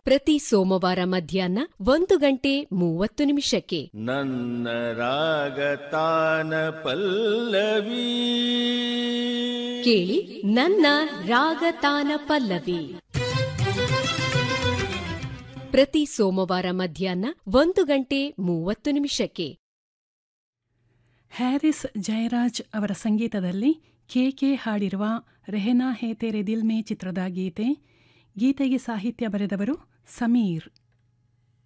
ಪ್ರತಿ ಸೋಮವಾರ ಮಧ್ಯಾಹ್ನ ಒಂದು ಗಂಟೆ ಮೂವತ್ತು ನಿಮಿಷಕ್ಕೆ ನನ್ನ ರಾಗತಾನ ಪಲ್ಲವಿ ಕೇಳಿ ನನ್ನ ರಾಗತಾನ ಪಲ್ಲವಿ ಪ್ರತಿ ಸೋಮವಾರ ಮಧ್ಯಾಹ್ನ ಒಂದು ಗಂಟೆ ಮೂವತ್ತು ನಿಮಿಷಕ್ಕೆ ಹ್ಯಾರಿಸ್ ಜಯರಾಜ್ ಅವರ ಸಂಗೀತದಲ್ಲಿ ಕೆ ಕೆ ಹಾಡಿರುವ ರೆಹನಾ ಹೇ ತೇರೆ ದಿಲ್ ಮೇ ಚಿತ್ರದ ಗೀತೆ ಗೀತೆಗೆ ಸಾಹಿತ್ಯ ಬರೆದವರು ಸಮೀರ್